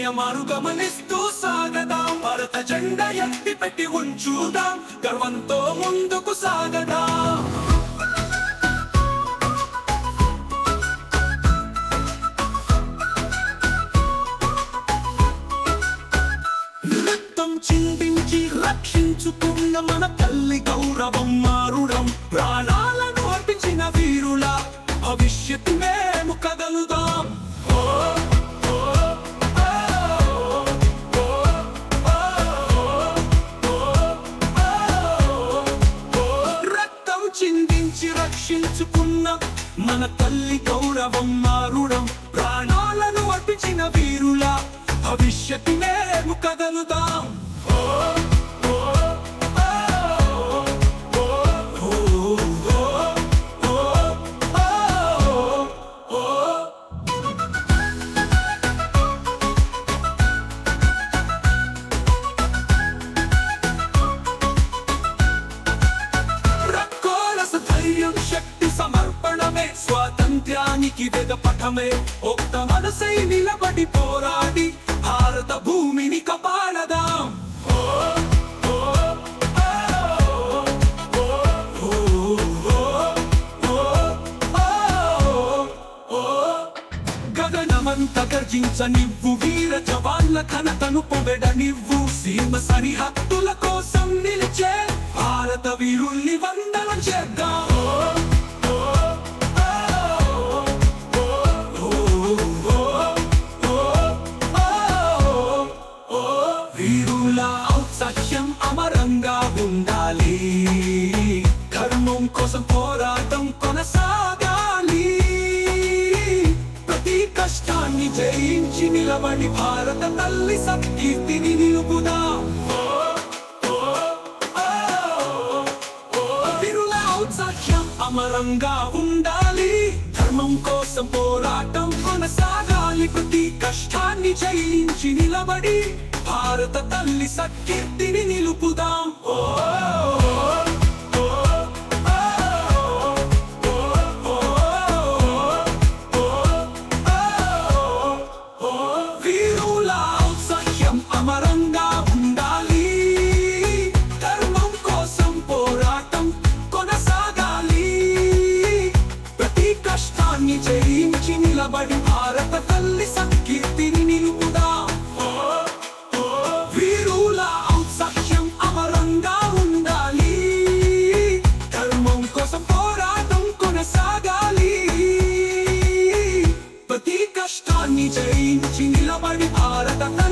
నియమాలు గమనిస్తూ సాగదాం భారత జెండా ఎత్తి పెట్టి ఉంచుదాం గర్వంతో ముందుకు సాగదాం రక్తం చిందించి రక్షించుకున్న మన తల్లి గౌరవం మారుడం ప్రాణాలను అర్పించిన వీరుల భవిష్యత్తు మేము కదలుదాం ఓ, ఓ, ఓ, ఓ, ఓ, ఓ, రక్తం చిందించి రక్షించుకున్న మన తల్లి గౌరవం మారుడం ప్రాణాలను అర్పించిన వీరుల భవిష్యత్తు మేము కదలుదాం ఓ, ఓ, ఓ, ఓ, ఓ, ఓ, ఓ, ఓ, ఓ. రక్కోరస ధైర్యం శక్తి సమర్పణమే స్వాతంత్ర్యానికి వేద పఠమే ఒక్క మనసై నిలబడి పోరాడి భారత భూమిని కాపాడదాం ఓ, ఓ, ఓ, ఓ, ఓ, ఓ, ఓ, ఓ. గగనమంత గర్జించ నివ్వు వీర జవాన్ల ఘనతను పొగడ నివ్వు సీమ సరిహద్దుల కోసం నిలిచే భారత వీరుల్ని వందనం చేద్దాం ఓ, ఓ, ఓ, ఓ, ఓ, ఓ, ఓ, ఓ. వీరుల ఔత్సాహ్యం అమరంగా ఉండాలి ధర్మం కోసం పోరాటం కొనసాగాలి ప్రతి కష్టాన్ని జయించి నిలబడి భారత తల్లి సత్కీర్తిని నిలుపుదాం ఓ, ఓ, ఓ, ఓ. వీరుల ఔత్సాహ్యం అమరంగా ఉండాలి ధర్మం కోసం పోరాటం కొనసాగాలి ప్రతి కష్టాన్ని జయించి నిలబడి భారత తల్లి సత్కీర్తిని నిలుపుదాం ఓ, ఓ, ఓ, ఓ, ఓ, ఓ, ఓ. వీరుల ఔత్సాహ్యం అమరంగా ఉండాలి ధర్మం కోసం పోరాటం కొనసాగాలి ప్రతి కష్టాన్ని జయించి నిలబడి భారత తల్లి సంకీర్తిని నిలుపుదాం ఓ, ఓ. వీరుల ఔత్సాహ్యం అమరంగా ఉండాలి ధర్మం కోసం పోరాటం కొనసాగాలి ప్రతి కష్టాన్ని జయించి నిలబడి భారత